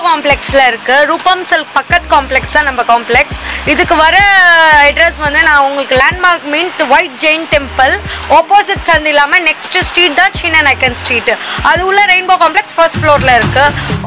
காம்ப்ளெக்ஸில் இருக்குது ரூபம் சில்க் பக்கத் காம்ப்ளெக்ஸ் தான் நம்ம காம்ப்ளெக்ஸ் இதுக்கு வர அட்ரஸ் வந்து நான் உங்களுக்கு landmark meant white Jain temple opposite சந்து இல்லாமல் நெக்ஸ்ட் ஸ்ட்ரீட் தான் சீனா நக்கன் ஸ்ட்ரீட் அது உள்ள ரெயின்போ காம்ப்ளெக்ஸ் ஃபர்ஸ்ட் ஃப்ளோரில் இருக்குது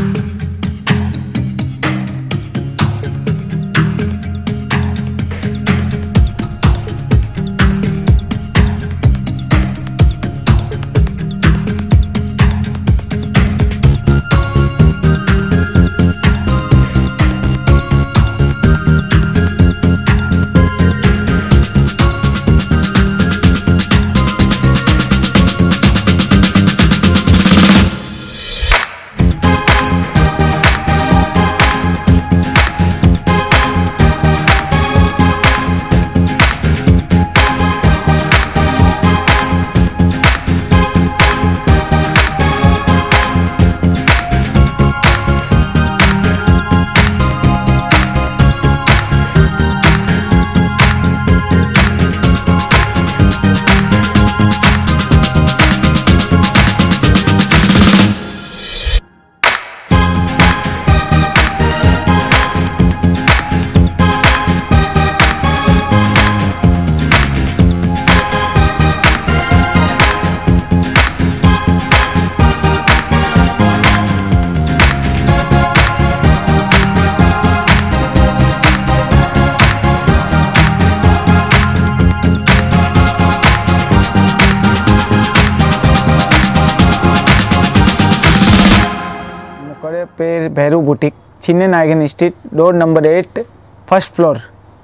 ನಮ್ಮ ಕಡೆ peer Bhairu boutique Chinna Naicken street door number eight first floor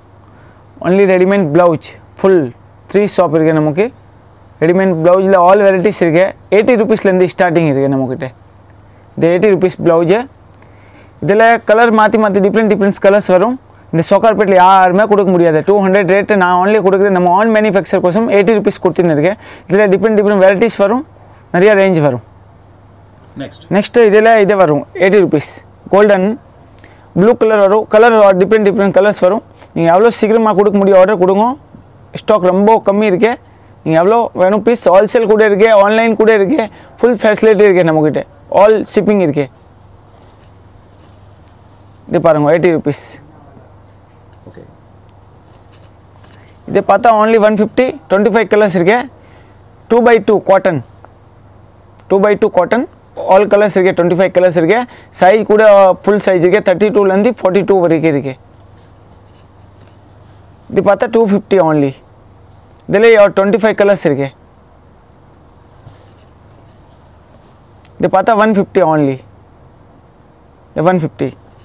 only readymade blouse full three shop இருக்குது நமக்கு ரெடிமேட் ப்ளவுஸில் ஆல் வெரைட்டிஸ் இருக்கு எயிட்டி ருபீஸ்லேருந்து ஸ்டார்டிங் இருக்குது நம்மக்கிட்ட இது எயிட்டி ருபீஸ் ப்ளவுஸு இதில் கலர் மாற்றி மாற்றி டிஃப்ரெண்ட் டிஃப்ரெண்ட்ஸ் கலர்ஸ் வரும் இந்த சோக்கார்பேட்டில் யாருமே கொடுக்க முடியாது டூ ஹண்ட்ரட் ரேட்டு நான் ஒன்லி கொடுக்குறது நம்ம ஆன் மேனுஃபேக்சர் கோசம் எயிட்டி ருபீஸ் கொடுத்துன்னு இருக்கேன் இதில் டிஃப்ரெண்ட் டிஃப்ரெண்ட் வெரைட்டிஸ் வரும் நிறைய ரேஞ்ச் வரும் நெக்ஸ்ட் நெக்ஸ்ட்டு இதில் இது வரும் eighty rupees golden blue colour வரும் கலர் டிஃப்ரெண்ட் டிஃப்ரெண்ட் கலர்ஸ் வரும் நீங்கள் எவ்வளோ சீக்கிரமாக கொடுக்க முடியும் ஆர்டர் கொடுங்க ஸ்டாக் ரொம்ப கம்மி இருக்கு நீங்கள் எவ்வளோ வேணும் பீஸ் ஹோல்சேல் கூட இருக்கு ஆன்லைன் கூட இருக்கு ஃபுல் ஃபெசிலிட்டி இருக்கு நம்மக்கிட்ட ஆல் ஷிப்பிங் இருக்கு இது பாருங்க எயிட்டி ருபீஸ் ஓகே இது பார்த்தா only one fifty twenty five colours இருக்கு two by two cotton two by two cotton all colours இருக்கு டுவெண்ட்டி ஃபைவ் கலர்ஸ் இருக்கு சைஸ் கூட ஃபுல் சைஸ் இருக்கு தேர்ட்டி டூலேருந்து ஃபார்ட்டி டூ வரைக்கும் இருக்கு இது பார்த்தா டூ ஃபிஃப்டி only இதில் டுவெண்ட்டி ஃபைவ் கலர்ஸ் இருக்கு இது பார்த்தா ஒன் ஃபிஃப்டி only இது ஒன் ஃபிஃப்டி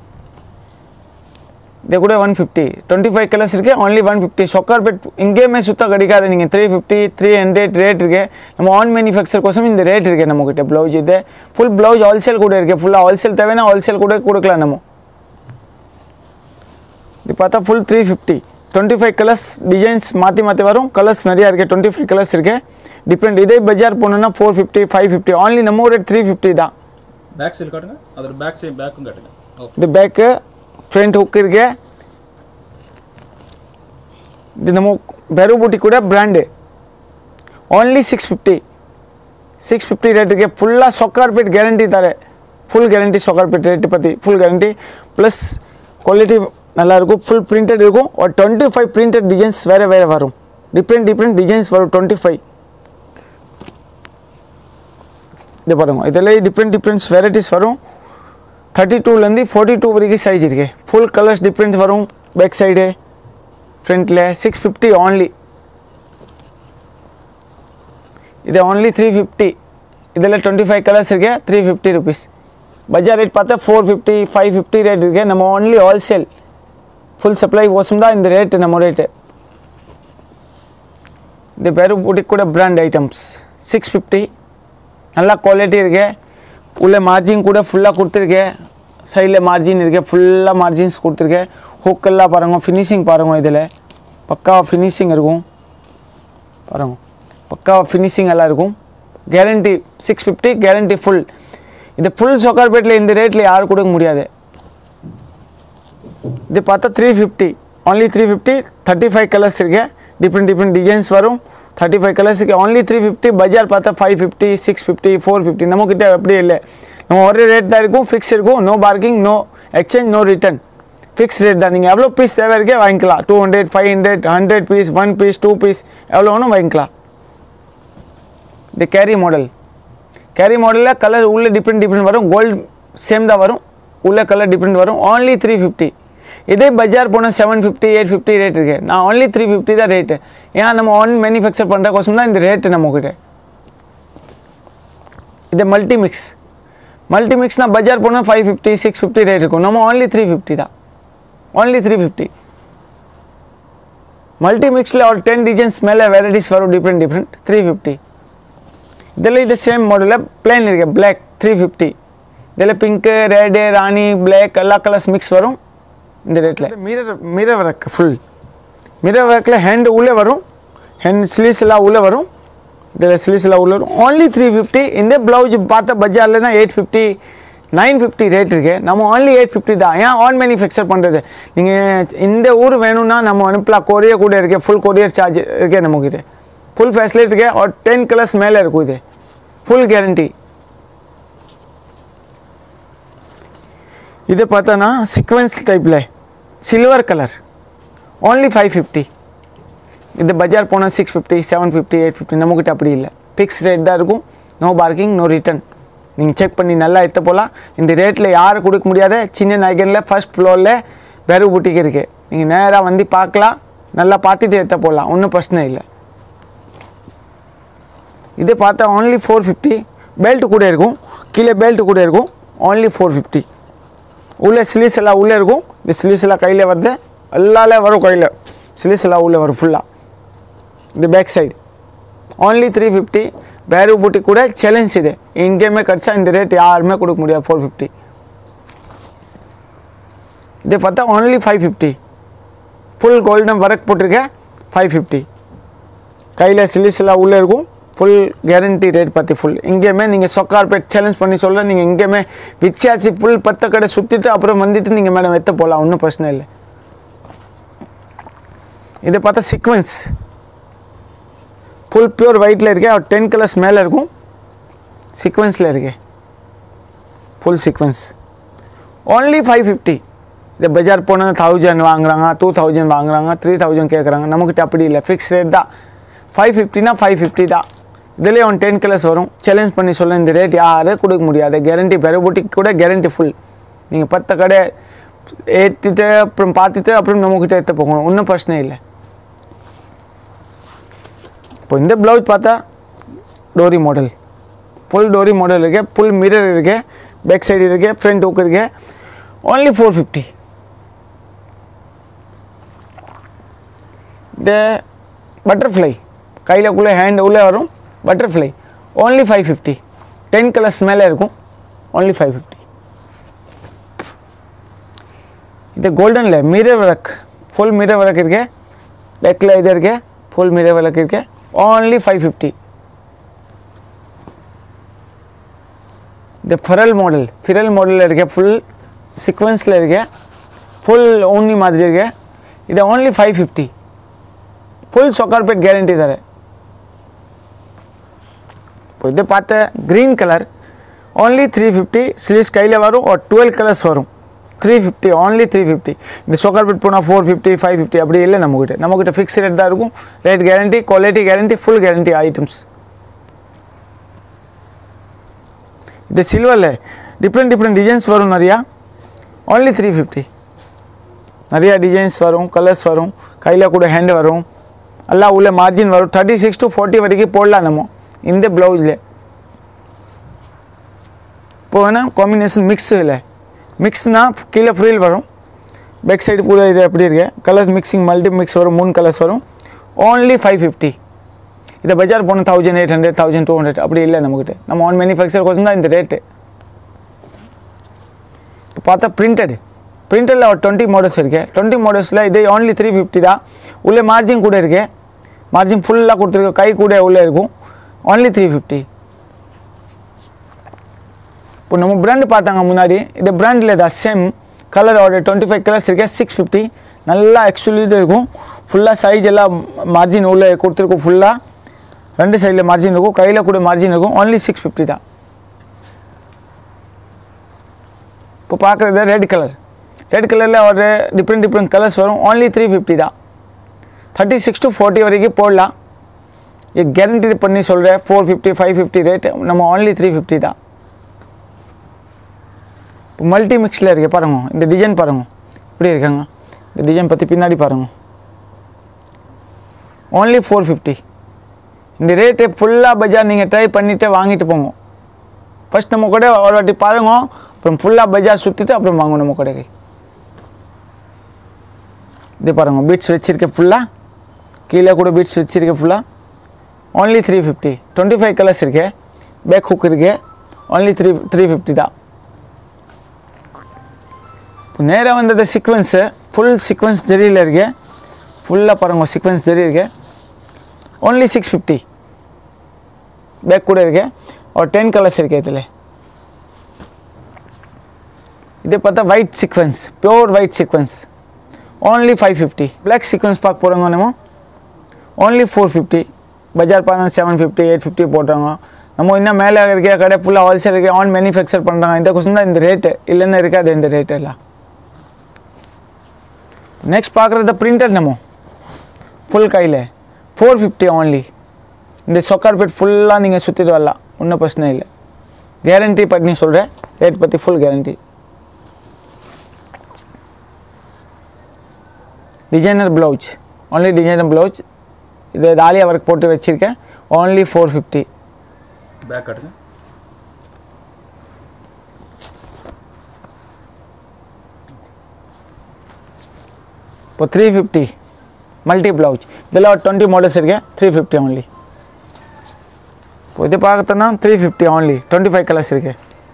இது கூட one fifty twenty five colours இருக்கு only ஒன் ஃபிஃப்டி சொக்கார்பேட் எங்கேயுமே சுத்தம் கிடைக்காது நீங்கள் three fifty three hundred rate இருக்கு நம்ம ஆன் மேனுஃபேக்சர் கோசம் இந்த ரேட் இருக்கு நம்மக்கிட்ட ப்ளவுஸ் இது ஃபுல் ப்ளவுஸ் ஹோல்சேல் கூட இருக்கு ஃபுல்லாக ஹோல்சேல் தேவைன்னா ஹோல்சேல் கூட கொடுக்கலாம் நம்ம இது பார்த்தா full three fifty twenty five colours designs மாற்றி மாற்றி வரும் கலர்ஸ் நிறையா இருக்குது டுவெண்ட்டி ஃபைவ் கலர்ஸ் இருக்குது டிஃப்ரெண்ட் இதே பஜார் போனோன்னா four fifty five fifty only நம்ம ரேட் த்ரீ ஃபிஃப்டி தான் பேக் சைடு காட்டுங்க அதோட பேக் சைடு பேக்கும் காட்டுங்க ஓகே இது பேக்கு ಫ್ರಂಟ್ ಹುಕ್ ಇರಿಗೆ ಇದು ನಮ್ಮ ಬೆರು ಬೂಟಿ ಕೂಡ brand only six fifty six fifty ರೇಟಿಗೆ ಫುಲ್ಲ ಸೊಕ್ಕಾರ್ಪೇಟ್ ಗ್ಯಾರಂಟಿ ಇದ್ದಾರೆ ஃபுல் கேரண்டி சொக்கார்பேட் ரேட்டு பற்றி ஃபுல் கேரண்டி ப்ளஸ் குவாலிட்டி நல்லா இருக்கும் ஃபுல் பிரிண்டட் இருக்கும் ஒரு டுவெண்ட்டி ஃபைவ் பிரிண்டட் டிசைன்ஸ் வேறு வேறு வரும் டிஃப்ரெண்ட் டிஃப்ரெண்ட் டிசைன்ஸ் வரும் டுவெண்ட்டி ஃபைவ் இது பாருங்க இதில் டிஃப்ரெண்ட் டிஃப்ரெண்ட்ஸ் வெரைட்டிஸ் வரும் தேர்ட்டி டூலேருந்து ஃபார்ட்டி டூ வரைக்கும் சைஸ் இருக்கு ஃபுல் கலர்ஸ் டிஃப்ரெண்ட் வரும் பேக் சைடு ஃப்ரண்ட்டில் சிக்ஸ் ஃபிஃப்டி ஆன்லி இது ஓன்லி த்ரீ ஃபிஃப்டி இதில் டுவெண்ட்டி ஃபைவ் கலர்ஸ் இருக்கு த்ரீ ஃபிஃப்டி ருபீஸ் பஜார் ரேட் பார்த்தா four fifty five fifty rate இருக்கு நம்ம ஓன்லி ஹோல்சேல் ஃபுல் சப்ளை கோசம் தான் இந்த ரேட்டு நம்ம ரேட்டு இது பேர் boutique கூட பிராண்ட் ஐட்டம்ஸ் சிக்ஸ் ஃபிஃப்டி நல்லா குவாலிட்டி இருக்கு உள்ள மார்ஜின் கூட ஃபுல்லாக கொடுத்துருக்கேன் சைடில் மார்ஜின் இருக்கு ஃபுல்லாக மார்ஜின்ஸ் கொடுத்துருக்கேன் ஹூக்கெல்லாம் பாருங்க ஃபினிஷிங் பாருங்க இதில் பக்கா ஃபினிஷிங் இருக்கும் பாருங்க பக்கா ஃபினிஷிங் எல்லாம் இருக்கும் guarantee six fifty guarantee full இது ஃபுல் சொக்கார்பேட்டில் இந்த ரேட்டில் யாரும் கொடுக்க முடியாது இது பார்த்தா three fifty only three fifty thirty five colours இருக்கு டிஃப்ரெண்ட் டிஃப்ரெண்ட் டிசைன்ஸ் வரும் தேர்ட்டி ஃபைவ் கலர்ஸுக்கு only த்ரீ ஃபிஃப்டி பஜார் பார்த்தா five fifty six fifty four fifty நம்மக்கிட்ட அப்படி இல்லை நம்ம ஒரே ரேட் தான் இருக்கும் ஃபிக்ஸ் இருக்கும் no parking no exchange no return fix rate தான் நீங்கள் எவ்வளோ பீஸ் தேவை இருக்கே வாங்கிக்கலாம் two hundred five hundred hundred piece one piece two piece எவ்வளோ வேணும் வாங்கிக்கலாம் இது கேரி மாடல் கேரி மாடலில் கலர் உள்ளே டிஃப்ரெண்ட் டிஃப்ரெண்ட் வரும் கோல்டு சேம் தான் வரும் உள்ளே கலர் டிஃப்ரெண்ட் வரும் ஓன்லி த்ரீ ஃபிஃப்டி இதே பஜார் போனால் seven fifty eight fifty rate இருக்கு நான் ஓன்லி த்ரீ ஃபிஃப்டி தான் ரேட்டு ஏன் நம்ம ஆன் மேனுஃபேக்சர் பண்ணுற கோசம் தான் இந்த ரேட்டு நம்மக்கிட்ட இது மல்டி மிக்ஸ் மல்டி மிக்ஸ்னால் பஜார் போனால் five fifty six fifty rate இருக்கும் நம்ம ஓன்லி த்ரீ ஃபிஃப்டி தான் ஓன்லி த்ரீ ஃபிஃப்டி மல்டி மிக்ஸில் ஒரு டென் டிசைன்ஸ் மேலே வெரைட்டிஸ் வரும் டிஃப்ரெண்ட் டிஃப்ரெண்ட் த்ரீ ஃபிஃப்டி இதில் இது சேம் மாடலில் பிளேன் இருக்கு பிளாக் த்ரீ ஃபிஃப்டி இதில் பிங்க்கு ரெட்டு ராணி பிளாக் எல்லா கலர்ஸ் மிக்ஸ் வரும் இந்த ரேட்டில் mirror mirror work full mirror ஒர்க்கில் ஹேண்ட் உள்ளே வரும் ஹேண்ட் ஸ்லீவ்ஸ் எல்லாம் உள்ளே வரும் இதில் ஸ்லீவ்ஸ் எல்லாம் உள்ளே வரும் ஓன்லி த்ரீ ஃபிஃப்டி இந்த ப்ளவுஸ் பார்த்தா பஜாரில் தான் eight fifty nine fifty rate இருக்கு நம்ம ஓன்லி எயிட் ஃபிஃப்டி தான் ஏன் ஆன் மேனுஃபேக்சர் பண்ணுறது நீங்கள் இந்த ஊர் வேணும்னா நம்ம அனுப்பலாம் கொரியர் கூட இருக்கு ஃபுல் கொரியர் சார்ஜ் இருக்கே நம்மக்கிட்ட ஃபுல் ஃபெசிலிட்டி இருக்கு ஒரு டென் கலர்ஸ் மேலே இருக்கும் இது ஃபுல் கேரண்டி இது பார்த்தோன்னா சீக்வன்ஸ் டைப்பில் silver colour only five fifty இது பஜார் போனால் six fifty seven fifty eight fifty நம்மக்கிட்ட அப்படி இல்லை ஃபிக்ஸ் ரேட் தான் இருக்கும் நோ பார்க்கிங் நோ ரிட்டர்ன் நீங்கள் செக் பண்ணி நல்லா எடுத்து போகலாம் இந்த ரேட்டில் யாரும் கொடுக்க முடியாத சின்ன நாயகனில் ஃபர்ஸ்ட் ஃப்ளோரில் பெரு பூட்டிக்கு இருக்குது நீங்கள் நேராக வந்து பார்க்கலாம் நல்லா பார்த்துட்டு எடுத்து போகலாம் ஒன்றும் பிரச்சனை இல்லை இது பார்த்தா ஓன்லி ஃபோர் ஃபிஃப்டி பெல்ட் கூட இருக்கும் கீழே பெல்ட் கூட இருக்கும் ஓன்லி ஃபோர் ஃபிஃப்டி உள்ளே ஸ்லீவ்ஸ் எல்லாம் உள்ளே இருக்கும் இந்த ஸ்லீவ்ஸ் எல்லாம் கையில் வருது எல்லாலே வரும் கையில் ஸ்லீவ்ஸ் எல்லாம் உள்ளே வரும் ஃபுல்லாக இது back side only three fifty Bheru boutique கூட சேலஞ்ச் இது எங்கேயுமே கிடச்சா இந்த ரேட் யாருமே கொடுக்க முடியாது ஃபோர் ஃபிஃப்டி இது பார்த்தா only five fifty full golden work போட்டிருக்கேன் ஃபைவ் ஃபிஃப்டி கையில் ஸ்லீவ்ஸ் எல்லாம் உள்ளே இருக்கும் ஃபுல் கேரண்டி ரேட் பற்றி ஃபுல் எங்கேயுமே நீங்கள் சொக்கார்பேட் சேலஞ்ச் பண்ணி சொல்ல நீங்கள் எங்கேயுமே விச்சாச்சு ஃபுல் பத்து கடை சுற்றிட்டு அப்புறம் வந்துட்டு நீங்கள் மேடம் எத்த போகலாம் ஒன்றும் பிரச்சனை இல்லை இதை பார்த்தா சீக்வன்ஸ் ஃபுல் பியூர் ஒயிட்டில் இருக்கே ஒரு டென் கலர்ஸ் மேலே இருக்கும் சீக்வன்ஸில் இருக்கே full sequins only five fifty இந்த பஜார் போனால் தௌசண்ட் வாங்குறாங்க டூ தௌசண்ட் வாங்குறாங்க த்ரீ தௌசண்ட் கேட்குறாங்க நமக்கிட்ட அப்படி இல்லை ஃபிக்ஸ் ரேட் தான் ஃபைவ் ஃபிஃப்டினா ஃபைவ் ஃபிஃப்டி தான் இதுலேயே ஒன் டென் கலர்ஸ் வரும் சேலஞ்ச் பண்ணி சொல்ல இந்த ரேட் யாரும் கொடுக்க முடியாது கேரண்டி பெருபூட்டிக்கு கூட கேரண்டி ஃபுல் நீங்கள் பத்து கடை ஏற்றிட்டு அப்புறம் பார்த்துட்டு அப்புறம் நம்மக்கிட்ட எடுத்து போகணும் ஒன்றும் பிரச்சனை இல்லை இப்போ இந்த ப்ளவுஸ் பார்த்தா dori model full dori model இருக்கு ஃபுல் மிரர் இருக்கு பேக் சைடு இருக்கு ஃப்ரண்ட் ஹூக் இருக்கு ஓன்லி ஃபோர் ஃபிஃப்டி இந்த பட்டர்ஃப்ளை கையிலக்குள்ளே ஹேண்ட் உள்ளே வரும் butterfly only five fifty ten colours மேலே இருக்கும் ஓன்லி ஃபைவ் ஃபிஃப்டி இது கோல்டனில் mirror work full mirror work இருக்கு பேக்கில் இது இருக்கு ஃபுல் மிரர் ஒர்க் இருக்கு ஓன்லி ஃபைவ் ஃபிஃப்டி இந்த ஃபரல் மாடல் ஃபிரல் மாடலில் இருக்க ஃபுல் சீக்வன்ஸில் இருக்க ஃபுல் ஓன்லி மாதிரி இருக்கு இது only five fifty full Sowcarpet guarantee தரேன் இப்போ இது பார்த்த green colour only three fifty sleeves கையில் வரும் ஒரு டுவெல் கலர்ஸ் வரும் three fifty only three fifty இந்த சொக்கார்பேட் போனால் ஃபோர் ஃபிஃப்டி ஃபைவ் ஃபிஃப்டி அப்படி இல்லை நம்மக்கிட்ட நம்மக்கிட்ட ஃபிக்ஸ் ரேட் தான் இருக்கும் rate guarantee quality guarantee full guarantee items இது சில்வரில் டிஃப்ரெண்ட் டிஃப்ரெண்ட் டிசைன்ஸ் வரும் நிறையா ஓன்லி த்ரீ ஃபிஃப்டி நிறையா டிசைன்ஸ் வரும் கலர்ஸ் வரும் கையில் கூட ஹேண்ட் வரும் எல்லாம் உள்ள மார்ஜின் வரும் தேர்ட்டி சிக்ஸ் டு ஃபார்ட்டி வரைக்கும் போடலாம் நம்ம இந்த ப்ளவுஸில் இப்போ வேணால் காம்பினேஷன் மிக்ஸ் இல்லை மிக்ஸ்னால் கீழே ஃப்ரீல் வரும் பேக் சைடு கூட இது எப்படி இருக்கு கலர்ஸ் மிக்சிங் மல்டி மிக்ஸ் வரும் மூணு கலர்ஸ் வரும் ஓன்லி ஃபைவ் ஃபிஃப்டி இதை பஜார் போனால் thousand eight hundred thousand two hundred அப்படி இல்லை நம்மக்கிட்ட நம்ம ஆன் மேனுஃபேக்சர் கோசம் தான் இந்த ரேட்டு இப்போ பார்த்தா பிரிண்டட் பிரிண்டடில் ஒரு டுவெண்ட்டி மாடல்ஸ் இருக்கு டுவெண்ட்டி மாடல்ஸில் இது ஓன்லி த்ரீ ஃபிஃப்டி தான் உள்ளே மார்ஜின் கூட இருக்கு மார்ஜின் ஃபுல்லாக கொடுத்துருக்கு கை கூட உள்ளே இருக்கும் ஓன்லி த்ரீ ஃபிஃப்டி இப்போ நம்ம பிராண்டு பார்த்தாங்க முன்னாடி இந்த பிராண்டில் தான் சேம் கலர் ஒரு டுவெண்ட்டி ஃபைவ் கலர்ஸ் இருக்கு சிக்ஸ் ஃபிஃப்டி நல்லா எக்ஸ்க்ளூசிவ் இருக்கும் ஃபுல்லாக சைஸ் எல்லாம் மார்ஜின் உள்ளே கொடுத்துருக்கும் ஃபுல்லாக ரெண்டு சைடில் மார்ஜின் இருக்கும் கையில் கூட மார்ஜின் இருக்கும் ஓன்லி சிக்ஸ் ஃபிஃப்டி தான் இப்போ பார்க்குறது ரெட் கலர் ரெட் கலரில் ஒரு டிஃப்ரெண்ட் டிஃப்ரெண்ட் கலர்ஸ் வரும் ஓன்லி த்ரீ ஃபிஃப்டி தான் தேர்ட்டி சிக்ஸ் டு ஃபார்ட்டி வரைக்கும் போடலாம் இது கேரண்டி பண்ணி சொல்கிறேன் four fifty five fifty rate நம்ம ஓன்லி த்ரீ ஃபிஃப்டி தான் இப்போ மல்டி மிக்ஸில் இருக்கு பாருங்க இந்த டிசைன் பாருங்க இப்படி இருக்காங்க இந்த டிசைன் பற்றி பின்னாடி பாருங்க ஓன்லி ஃபோர் ஃபிஃப்டி இந்த ரேட்டு ஃபுல்லாக பஜார் நீங்கள் ட்ரை பண்ணிவிட்டு வாங்கிட்டு போங்க ஃபஸ்ட் நம்ம கூட ஒரு வாட்டி பாருங்க அப்புறம் ஃபுல்லாக பஜார் சுற்றிட்டு அப்புறம் வாங்க நம்ம கடைக்கு இது பாருங்க பீட்ஸ் வச்சுருக்கேன் ஃபுல்லாக கீழே கூட பீட்ஸ் வச்சுருக்கேன் ஃபுல்லாக only three fifty twenty five colours இருக்கு பேக் ஹுக் இருக்கு ஓன்லி த்ரீ த்ரீ ஃபிஃப்டி தான் நேராக வந்தது சீக்வன்ஸு ஃபுல் சீக்வன்ஸ் ஜெரியில் இருக்கு ஃபுல்லாக பாருங்க சீக்வன்ஸ் ஜெரி இருக்கு ஓன்லி சிக்ஸ் ஃபிஃப்டி பேக் கூட இருக்கு ஒரு டென் கலர்ஸ் இருக்கு இதில் இது பார்த்தா white sequins pure white sequins only five fifty black sequins பார்க்க போகிறோங்க நம்ம ஓன்லி ஃபோர் ஃபிஃப்டி பஜார் பார்த்தா செவன் ஃபிஃப்டி எயிட் ஃபிஃப்டி போட்டாங்க நம்ம இன்னும் மேலே இருக்க கடை ஃபுல்லாக ஹோல்சேல் இருக்கு ஆன் மேனுஃபேக்சர் பண்ணுறாங்க இந்த கொஸ்டின் தான் இந்த ரேட்டு இல்லைன்னு இருக்காது இந்த ரேட் எல்லாம் நெக்ஸ்ட் பார்க்குறது பிரிண்டட் நம்ம ஃபுல் கையில் ஃபோர் ஃபிஃப்டி ஓன்லி இந்த சொக்கார்பேட் ஃபுல்லாக நீங்கள் சுற்றிட்டு வரலாம் ஒன்றும் பிரச்சனை இல்லை கேரண்டி பண்ணி சொல்கிறேன் ரேட் பற்றி full guarantee designer blouse only designer blouse இது தாலியா ஒர்க் போட்டு வச்சுருக்கேன் ஓன்லி ஃபோர் ஃபிஃப்டி பேக் காட்டுங்க இப்போ த்ரீ ஃபிஃப்டி மல்டி ப்ளவுஸ் இதில் ஒரு டுவெண்ட்டி மாடல்ஸ் இருக்கு த்ரீ ஃபிஃப்டி ஒன்லி இப்போ இது பார்த்தோன்னா three fifty only twenty five colours இருக்கு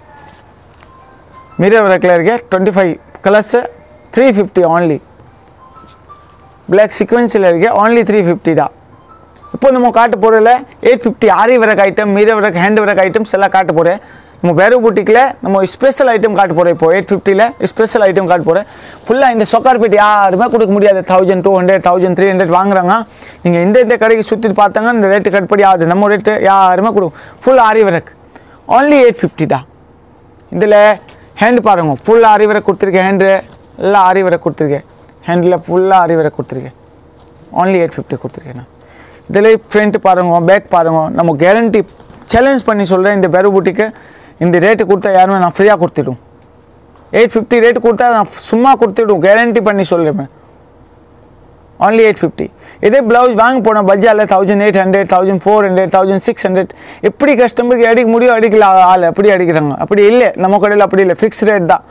மிரர் ஒர்க்கில் இருக்கு twenty five colours three fifty only black சீக்வன்ஸில் இருக்கு ஓன்லி த்ரீ ஃபிஃப்டி தான் இப்போ நம்ம காட்ட போகிறதில்ல எயிட் ஃபிஃப்டி ஆரி வரக் ஐட்டம் மீர வரக் ஹேண்ட் வரக் ஐட்டம்ஸ் எல்லாம் காட்ட போகிறேன் நம்ம வேறு பூட்டிக்கில் நம்ம ஸ்பெஷல் ஐட்டம் காட்ட போகிறோம் இப்போ எயிட் ஃபிஃப்டியில் ஸ்பெஷல் ஐட்டம் காட்ட போகிறேன் ஃபுல்லாக இந்த சொக்கார்பேட் யாருமே கொடுக்க முடியாது thousand two hundred thousand three hundred வாங்குறாங்க நீங்கள் இந்த இந்த கடைக்கு சுற்றிட்டு பார்த்தாங்க இந்த ரேட்டு கட்டுப்படி ஆகுது நம்ம ரேட்டு யாருமே கொடு ஃபுல் ஆரி வரக் ஓன்லி எயிட் ஃபிஃப்டி தான் இதில் ஹேண்ட் பாருங்க ஃபுல் ஆரி வரக் கொடுத்துருக்கேன் ஹேண்டு எல்லாம் ஆரி வரக் கொடுத்துருக்கேன் ஹேண்டில் ஃபுல்லாக ஆரி வரக் கொடுத்துருக்கேன் ஓன்லி எயிட் ஃபிஃப்டி கொடுத்துருக்கேன் நான் இதில் ஃப்ரண்ட் பாருங்க பேக் பாருங்க நம்ம கேரண்டி சேலஞ்ச் பண்ணி சொல்கிறேன் இந்த பெரு பூட்டிக்கு இந்த ரேட்டு கொடுத்தா யாருமே நான் ஃப்ரீயாக கொடுத்துடும் எயிட் ஃபிஃப்டி ரேட்டு கொடுத்தா நான் சும்மா கொடுத்துடும் கேரண்டி பண்ணி சொல்கிறேன் ஓன்லி எயிட் ஃபிஃப்டி இதே ப்ளவுஸ் வாங்க போனால் பஜ்ஜாவில் thousand eight hundred thousand four hundred thousand six hundred எப்படி கஸ்டமருக்கு அடிக்க முடியும் அடிக்கல ஆள் அப்படி அடிக்கிறாங்க அப்படி இல்லை நம்ம கடையில் அப்படி இல்லை ஃபிக்ஸ் ரேட் தான்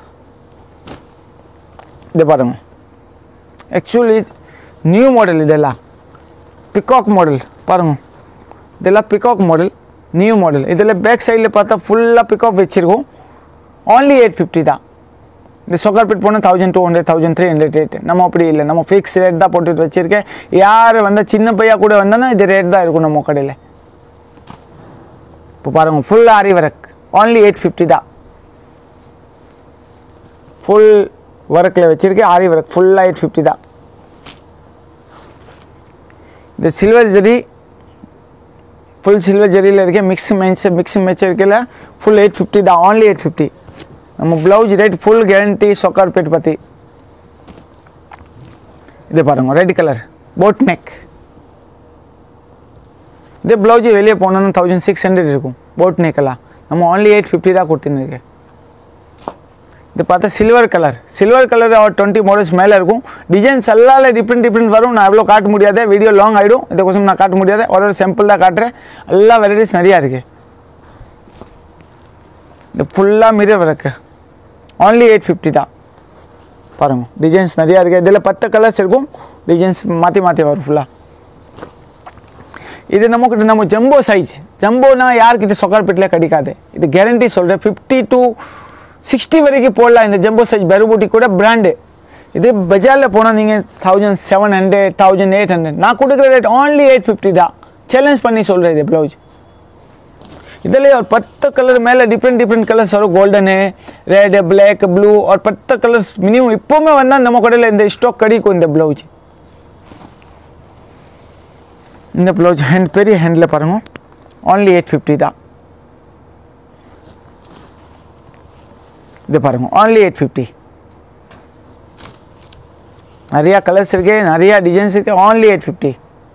இது பாருங்க ஆக்சுவலி நியூ மாடல் இதெல்லாம் பிகாக் மாடல் பாருங்க இதெல்லாம் பிகாக் மாடல் நியூ மாடல் இதில் பேக் சைடில் பார்த்தா ஃபுல்லாக பிகாக் வச்சுருக்கோம் ஓன்லி எயிட் ஃபிஃப்டி தான் இந்த சொக்கார்பேட் போனால் thousand two hundred thousand three hundred rate நம்ம அப்படி இல்லை நம்ம ஃபிக்ஸ் ரேட் தான் போட்டுட்டு வச்சுருக்கேன் யார் வந்தால் சின்ன பையா கூட வந்தானா இது ரேட் தான் இருக்கும் நம்ம கடையில் இப்போ பாருங்கள் full aari work only eight fifty தான் ஃபுல் ஒர்க்கில் வச்சுருக்கேன் ஆரி ஒர்க் ஃபுல்லாக எயிட் ஃபிஃப்டி தான் இந்த சில்வர் ஜெரி ஃபுல் சில்வர் ஜெரியில் இருக்க மிக்ஸ் மேட்ச் மிக்ஸ் மேட்ச் இருக்கல ஃபுல் எயிட் ஃபிஃப்டி தான் ஓன்லி எயிட் ஃபிஃப்டி நம்ம blouse rate full guarantee Sowcarpet பற்றி இது பாருங்க ரெட் கலர் போட் நெக் இதே ப்ளவுஸ் வெளியே போனோன்னா தௌசண்ட் சிக்ஸ் ஹண்ட்ரட் இருக்கும் போட் நெக்கெல்லாம் நம்ம ஓன்லி எயிட் ஃபிஃப்டி தான் கொடுத்துன்னு இருக்கேன் இது பார்த்தா சில்வர் கலர் சில்வர் கலர் ஒரு டுவெண்ட்டி மாடல்ஸ் மேலே இருக்கும் டிசைன்ஸ் எல்லாம் டிஃப்ரெண்ட் டிஃப்ரெண்ட் வரும் நான் எவ்வளோ காட்ட முடியாது வீடியோ லாங் ஆகிடும் இதுக்கோசம் நான் காட்ட முடியாது ஒரு ஒரு சாம்பிள் தான் காட்டுறேன் எல்லா வெரைட்டிஸ் நிறையா இருக்குது இது ஃபுல்லாக மிரர் இருக்கு ஓன்லி எயிட் ஃபிஃப்டி தான் பாருங்க டிசைன்ஸ் நிறையா இருக்குது இதில் பத்து கலர்ஸ் இருக்கும் டிசைன்ஸ் மாற்றி மாற்றி வரும் ஃபுல்லாக இது நமக்கு நம்ம ஜம்போ சைஸ் ஜம்போனா யார்கிட்ட சொக்கார்பேட்டில் கிடைக்காது இது கேரண்டி சொல்கிறேன் ஃபிஃப்டி டு சிக்ஸ்டி வரைக்கும் போடலாம் இந்த ஜம்போ சைஸ் பெருபூட்டி கூட பிராண்டு இது பஜாரில் போனால் நீங்கள் thousand seven hundred thousand eight hundred நான் கொடுக்குற ரேட் ஓன்லி எயிட் ஃபிஃப்டி தான் சேலஞ்ச் பண்ணி சொல்கிறேன் இது ப்ளவுஸ் இதில் ஒரு பத்து கலர் மேலே டிஃப்ரெண்ட் டிஃப்ரெண்ட் கலர்ஸ் வரும் கோல்டனு ரெட் பிளாக் ப்ளூ ஒரு பத்து கலர்ஸ் மினிமம் இப்போவுமே வந்தால் நம்ம கடையில் இந்த ஸ்டாக் கிடைக்கும் இந்த ப்ளவுஸ் இந்த ப்ளவுஸ் ஹேண்ட் பெரிய ஹேண்டில் பாருங்க ஓன்லி எயிட் ஃபிஃப்டி தான் இது பாருங்க only எயிட் ஃபிஃப்டி நிறையா கலர்ஸ் இருக்கு நிறையா டிசைன்ஸ் இருக்கு only eight fifty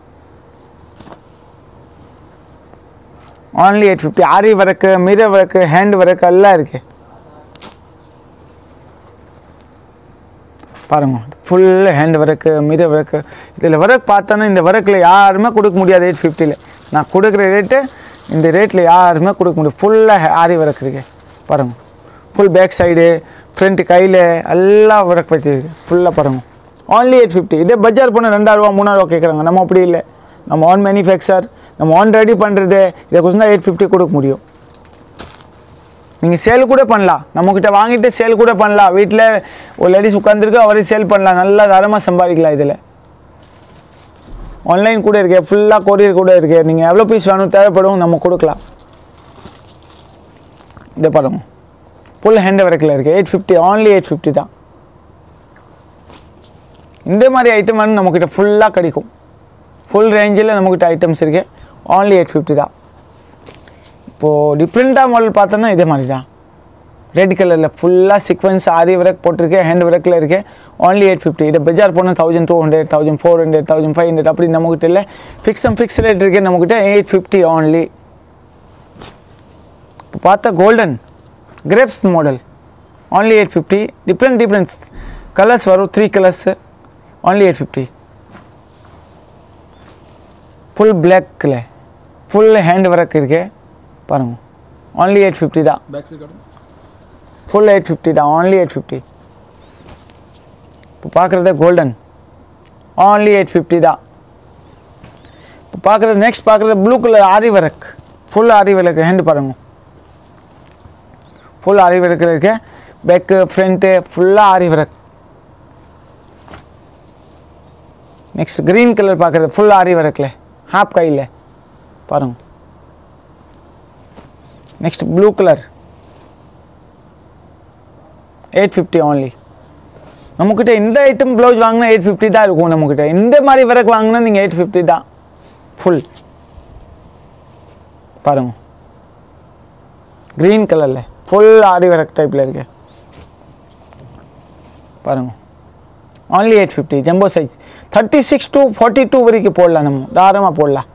only eight fifty aari work mirror work hand work எல்லாம் இருக்கு பாருங்க full hand work mirror work இதில் ஒர்க் பார்த்தோன்னா இந்த ஒர்க்கில் யாருமே கொடுக்க முடியாது எயிட் ஃபிஃப்டியில் நான் கொடுக்குற ரேட்டு இந்த ரேட்டில் யாருமே கொடுக்க முடியாது ஃபுல்லாக ஆரி ஒர்க் இருக்கு பாருங்க ஃபுல் பேக் சைடு ஃப்ரண்ட் கையில் எல்லா ஒர்க் வச்சுருக்கு ஃபுல்லாக பாருங்க only எயிட் ஃபிஃப்டி இதே பஜார் போனால் ரெண்டாயிரரூவா மூணாயிரரூவா கேட்குறாங்க நம்ம அப்படி இல்லை நம்ம ஆன் மேனுஃபேக்சர் நம்ம ஆன் ரெடி பண்ணுறது இதை கொஞ்சம் தான் எயிட் ஃபிஃப்டி கொடுக்க முடியும் நீங்கள் சேல் கூட பண்ணலாம் நம்மக்கிட்ட வாங்கிட்டு சேல் கூட பண்ணலாம் வீட்டில் ஒரு லேடிஸ் உட்காந்துருக்கு அவரே சேல் பண்ணலாம் நல்லா தரமாக சம்பாதிக்கலாம் இதில் ஆன்லைன் கூட இருக்கு ஃபுல்லாக கொரியர் கூட இருக்கு நீங்கள் எவ்வளோ பீஸ் வேணும் தேவைப்படும் நம்ம கொடுக்கலாம் இதை பாருங்க ஃபுல் ஹேண்ட் ஒர்க்கில் இருக்குது eight fifty only eight fifty தான் இந்த மாதிரி ஐட்டம் வந்து நம்மக்கிட்ட ஃபுல்லாக கிடைக்கும் ஃபுல் ரேஞ்சில் நம்மக்கிட்ட ஐட்டம்ஸ் இருக்கு ஆன்லி எயிட் ஃபிஃப்டி தான் இப்போது டிஃப்ரெண்ட்டாக மாடல் பார்த்தோன்னா இதே மாதிரி தான் ரெட் கலரில் ஃபுல்லாக சீக்வன்ஸ் ஆரி ஒர்க் போட்டிருக்கு ஹேண்ட் ஒர்க்கில் இருக்கு only எயிட் ஃபிஃப்டி இதை பஜார் போனால் thousand two hundred thousand four hundred thousand five hundred அப்படி நம்மக்கிட்ட இல்லை ஃபிக்ஸ் அண்ட் ஃபிக்ஸ் ரேட் இருக்கு நம்மக்கிட்ட எயிட் ஃபிஃப்டி only இப்போ பார்த்தா golden grapes model only eight fifty different different colours வரும் three colours only eight fifty full பிளாக்கில் full hand work இருக்கு பாருங்க only எயிட் ஃபிஃப்டி தான் பேக் சைடு காட்டுங்க ஃபுல் எயிட் ஃபிஃப்டி தான் only எயிட் ஃபிஃப்டி இப்போ பார்க்குறது கோல்டன் only எயிட் ஃபிஃப்டி தான் இப்போ பார்க்குறது நெக்ஸ்ட் பார்க்குறது blue colour aari work full aari work hand பாருங்க ஃபுல் ஆரி ஒர்க்கில் இருக்கு பேக்கு ஃப்ரண்ட்டு ஃபுல்லாக aari work next green colour பார்க்குறது ஃபுல் ஆரி ஒர்க்கில் ஹாப் கையில் பாருங்க next blue colour eight fifty only நம்மக்கிட்ட இந்த ஐட்டம் ப்ளவுஸ் வாங்கினா எயிட் ஃபிஃப்டி தான் இருக்கும் நம்மக்கிட்ட இந்த மாதிரி ஒர்க் வாங்கினா நீங்கள் எயிட் ஃபிஃப்டி தான் ஃபுல் பாருங்க க்ரீன் கலரில் ஃபுல் ஆரி ஒர்க் டைப்பில் இருக்கு பாருங்க only eight fifty jumbo size thirty six to forty two வரைக்கும் போடலாம் நம்ம தாராளமாக போடலாம்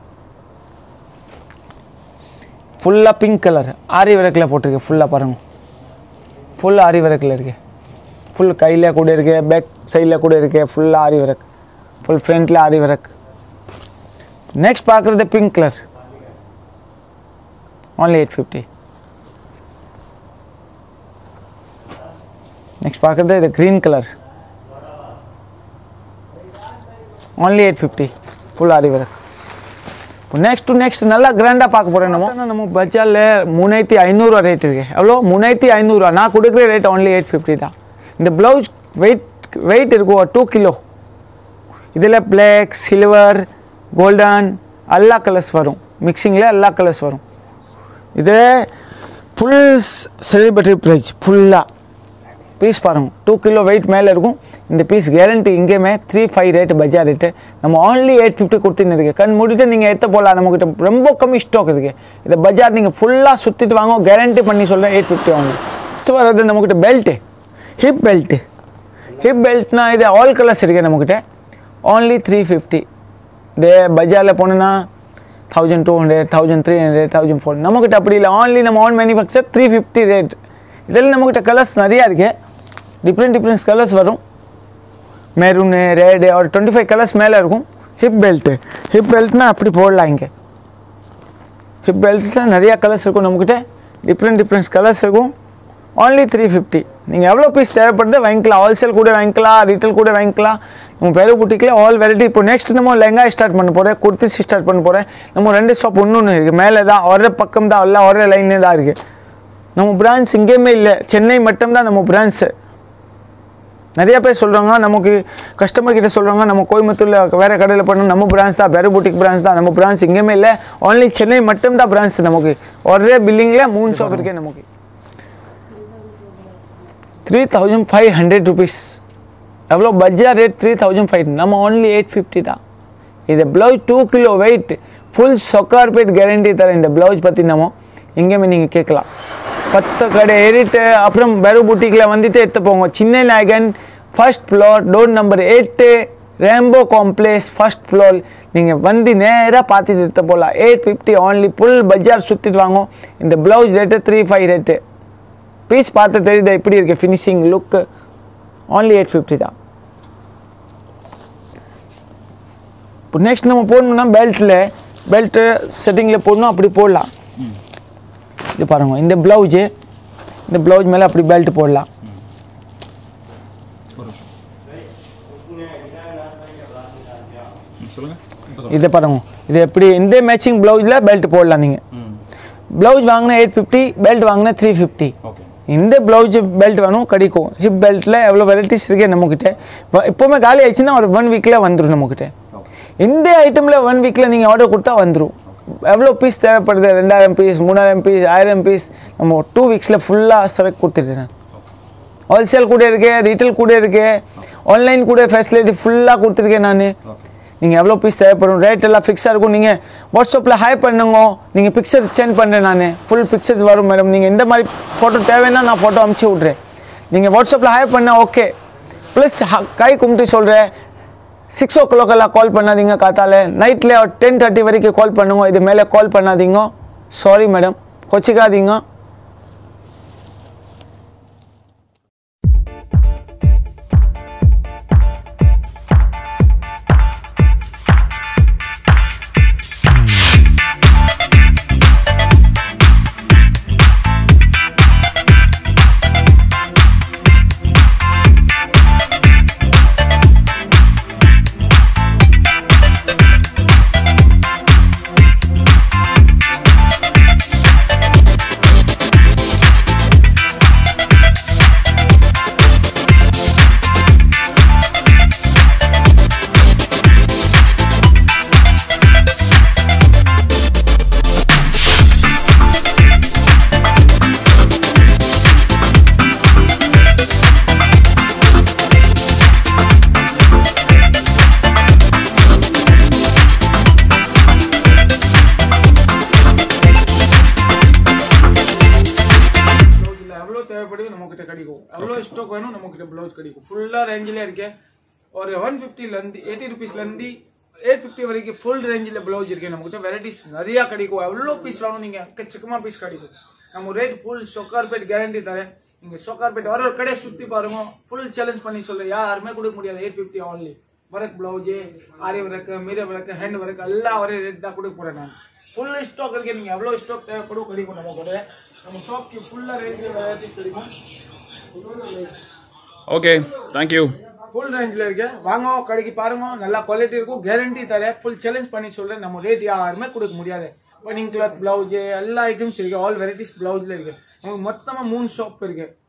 ஃபுல்லாக பிங்க் கலர் ஆரி ஒர்க்கில் போட்டிருக்கு ஃபுல்லாக பாருங்க ஃபுல் ஆரி ஒர்க்கில் இருக்கு ஃபுல் கையில் கூட இருக்கு பேக் சைடில் கூட இருக்கு ஃபுல் ஆரி ஒர்க் ஃபுல் ஃப்ரண்ட்டில் ஆரி ஒர்க் நெக்ஸ்ட் பார்க்குறது pink colour only eight fifty next பார்க்குறது இது green colour only eight fifty full aari work next to next நல்லா கிராண்டாக பார்க்க போகிறோம் நம்ம நம்ம பஜாரில் மூணாயிரத்தி ஐநூறுரூவா ரேட் இருக்கு எவ்வளோ மூணாயிரத்தி ஐநூறுரூவா நான் கொடுக்குற ரேட் only எயிட் ஃபிஃப்டி தான் இந்த ப்ளவுஸ் வெயிட் வெயிட் இருக்கும் டூ கிலோ இதில் பிளாக் சில்வர் கோல்டன் எல்லா கலர்ஸ் வரும் மிக்சிங்கில் எல்லா கலர்ஸ் வரும் இது ஃபுல் செலிபிரிட்டி ப்ரைஸ் ஃபுல்லாக பீஸ் பாருங்க டூ கிலோ வெயிட் மேலே இருக்கும் இந்த பீஸ் கேரண்டி இங்கேயுமே த்ரீ ஃபைவ் ரேட்டு பஜார் ரேட்டு நம்ம only எயிட் ஃபிஃப்டி கொடுத்துன்னு இருக்கு கண் மூடிட்டு நீங்கள் எடுத்து போகலாம் நம்மக்கிட்ட ரொம்ப கம்மி ஸ்டாக் இருக்குது இந்த பஜார் நீங்கள் ஃபுல்லாக சுற்றிட்டு வாங்க கேரண்டி பண்ணி சொல்கிறேன் எயிட் ஃபிஃப்டி வாங்க ஃபஸ்ட்டு வர்றது நம்மக்கிட்ட பெல்ட்டு ஹிப் பெல்ட்டு ஹிப் பெல்ட்னா இது ஆல் கலர்ஸ் இருக்குது நம்மக்கிட்ட only த்ரீ ஃபிஃப்டி இதே பஜாரில் போனோன்னா thousand two hundred thousand three hundred thousand four நம்மக்கிட்ட அப்படி இல்லை ஆன்லி நம்ம own manufacture three fifty rate இதில் நம்மக்கிட்ட கலர்ஸ் நிறையா இருக்குது டிஃப்ரெண்ட் டிஃப்ரெண்ட் கலர்ஸ் வரும் மெரூனு ரெடு ஒரு டுவெண்ட்டி ஃபைவ் கலர்ஸ் மேலே இருக்கும் ஹிப் பெல்ட்டு ஹிப் பெல்ட்னா அப்படி போடலாம் இங்கே ஹிப் பெல்ட்ஸில் நிறையா கலர்ஸ் இருக்கும் நம்மக்கிட்ட டிஃப்ரெண்ட் டிஃப்ரெண்ட் கலர்ஸ் இருக்கும் only த்ரீ ஃபிஃப்டி நீங்கள் எவ்வளோ பீஸ் தேவைப்படுது வாங்கிக்கலாம் ஹோல்சேல் கூட வாங்கிக்கலாம் ரீட்டைல் கூட வாங்கிக்கலாம் நம்ம பெரு புட்டிக்கில் ஆல் வெரைட்டி இப்போ நெக்ஸ்ட் நம்ம லெங்கா ஸ்டார்ட் பண்ண போகிறேன் குர்த்திஸ் ஸ்டார்ட் பண்ண போகிறேன் நம்ம ரெண்டு ஷாப் ஒன்று இருக்குது மேலே தான் ஒரே பக்கம் தான் எல்லாம் ஒரே லைனே தான் இருக்குது நம்ம பிரான்ச் இங்கேயுமே இல்லை சென்னை மட்டும்தான் நம்ம பிரான்ச்சு நிறைய பேர் சொல்கிறாங்க நமக்கு கஸ்டமர் கிட்ட சொல்கிறாங்க நம்ம கோயம்புத்தூரில் வேறு கடையில் பண்ணணும் நம்ம பிரான்ச் தான் பெரு புட்டிக் பிரான்ச் தான் நம்ம பிரான்ச் எங்கேயுமே இல்லை only சென்னை மட்டும்தான் பிரான்ச் நமக்கு ஒரே பில்லிங்கில் மூணு ஷாப் இருக்கே நமக்கு three thousand five hundred rupees எவ்வளோ பஜ்ஜார் ரேட் த்ரீ தௌசண்ட் ஃபைவ் நம்ம only எயிட் ஃபிஃப்டி தான் இது blouse two kilo weight full Sowcarpet guarantee தரேன் இந்த ப்ளவுஸ் பற்றி நம்ம எங்கேயுமே நீங்கள் கேட்கலாம் பத்து கடை ஏறிட்டு அப்புறம் பெரு புட்டிக்கில் வந்துட்டு எடுத்து போங்க Chinna Naicken first floor door number எட்டு ரேம்போ காம்ப்ளெக்ஸ் ஃபர்ஸ்ட் ஃப்ளோர் நீங்கள் வந்து நேராக பார்த்துட்டு எடுத்து போகலாம் எயிட் ஃபிஃப்டி only ஃபுல் பஜார் சுற்றிட்டு வாங்க இந்த blouse rate three five rate piece பார்த்து தெரியுது எப்படி இருக்குது finishing look only eight fifty தான் இப்போ நெக்ஸ்ட் நம்ம போடணும்னா பெல்ட்டில் பெல்ட்டு செட்டிங்கில் போடணும் அப்படி போடலாம் இது பாருங்க இந்த ப்ளவுஸு இந்த ப்ளவுஸ் மேலே அப்படி பெல்ட் போடலாம் ஒரு நிமிஷம் ம், சொல்லுங்க இப்போ இதை பாருங்க இது எப்படி இந்த மேட்சிங் ப்ளவுஸில் பெல்ட் போடலாம் நீங்கள் ம் ப்ளவுஸ் வாங்கினா எயிட் ஃபிஃப்டி பெல்ட் வாங்கினா த்ரீ ஃபிஃப்டி ஓகே இந்த ப்ளவுஸ் பெல்ட் வேணும் கிடைக்கும் ஹிப் பெல்ட்டில் எவ்வளோ வெரைட்டிஸ் இருக்கு நம்மக்கிட்ட வ- எப்போவுமே காலி ஆயிடுச்சுன்னா ஒரு ஒன் வீக்கில் வந்துடும் நம்மக்கிட்ட ஓகே இந்த ஐட்டமில் ஒன் வீக்கில் நீங்கள் ஆர்டர் கொடுத்தா வந்துடும் எவ்வளோ பீஸ் தேவைப்படுது ரெண்டாயிரம் பீஸ் மூணாயிரம் பீஸ் ஆயிரம் பீஸ் நம்ம டூ வீக்ஸில் ஃபுல்லாக செலக்ட் கொடுத்துட்டேன் ஹோல்சேல் கூட இருக்கு ரீட்டைல் கூட இருக்கு ஆன்லைன் கூட ஃபெசிலிட்டி ஃபுல்லாக கொடுத்துருக்கேன் நான் நீங்கள் எவ்வளோ பீஸ் தேவைப்படும் ரேட் எல்லாம் ஃபிக்ஸாக இருக்கும் நீங்கள் வாட்ஸ்அப்பில் ஹை பண்ணுங்க நீங்கள் பிக்சர் சேஞ்ச் பண்ணுறேன் நான் ஃபுல் பிக்சர்ஸ் வரும் மேடம் நீங்கள் எந்த மாதிரி ஃபோட்டோ தேவைன்னா நான் ஃபோட்டோ அமுச்சு விட்றேன் நீங்கள் வாட்ஸ்அப்பில் ஹை பண்ணால் ஓகே ப்ளஸ் கை கும்பிட்டு சொல்கிறேன் சிக்ஸ் ஓ கிளாக் எல்லாம் கால் பண்ணாதீங்க காத்தால நைட்டில் டென் தேர்ட்டி வரைக்கும் கால் பண்ணுங்க இது மேலே கால் பண்ணாதீங்க சாரி மேடம் கொச்சிக்காதீங்க ப்ளவுஸில் எவ்வளோ தேவைப்படுது நம்மக்கிட்ட கிடைக்கும் எவ்வளோ ஸ்டாக் வேணும் நம்மக்கிட்ட ப்ளவுஸ் கிடைக்கும் ஃபுல்லாக ரேஞ்சில் இருக்கு ஒரு ஒன் ஃபிஃப்டிலேருந்து எயிட்டி ருபீஸ்லேருந்து எயிட் ஃபிஃப்டி வரைக்கும் ஃபுல் ரேஞ்சில் ப்ளவுஸ் இருக்கு நம்மக்கிட்ட வெரைட்டிஸ் நிறையா கிடைக்கும் எவ்வளோ பீஸ் வேணும் நீங்கள் எக்கச்சக்கமாக பீஸ் கிடைக்கும் நம்ம ரேட் ஃபுல் சொக்கார்பேட் கேரண்டி தரேன் நீங்கள் சொக்கார்பேட் வர ஒரு கடையை சுற்றி பாருங்க ஃபுல் சேலஞ்ச் பண்ணி சொல்ல யாருமே கொடுக்க முடியாது eight fifty only work blouse aari work mirror work hand work எல்லா ஒரே ரேட் தான் கொடுக்க போகிறேன் நான் ஃபுல் ஸ்டாக் இருக்கு நீங்கள் எவ்வளோ ஸ்டாக் தேவைப்படும் கிடைக்கும் நம்ம கூட நம்ம ஷாப்க்கு ஃபுல்லாக ரேஞ்சில் வெரைட்டிஸ் கிடைக்கும் ஓகே தேங்க்யூ ஃபுல் ரேஞ்சில் இருக்கு வாங்க கடைக்கு பாருங்க நல்லா குவாலிட்டி இருக்கும் கேரண்டி தரேன் ஃபுல் சேலஞ்ச் பண்ணி சொல்றேன் நம்ம ரேட் யாருமே கொடுக்க முடியாது பனிங் கிளாத் பிளவுஸ் எல்லா ஐட்டம்ஸ் இருக்கு ஆல் வெரைட்டிஸ் பிளவுஸ்ல இருக்கு நமக்கு மொத்தமா மூணு ஷாப் இருக்கு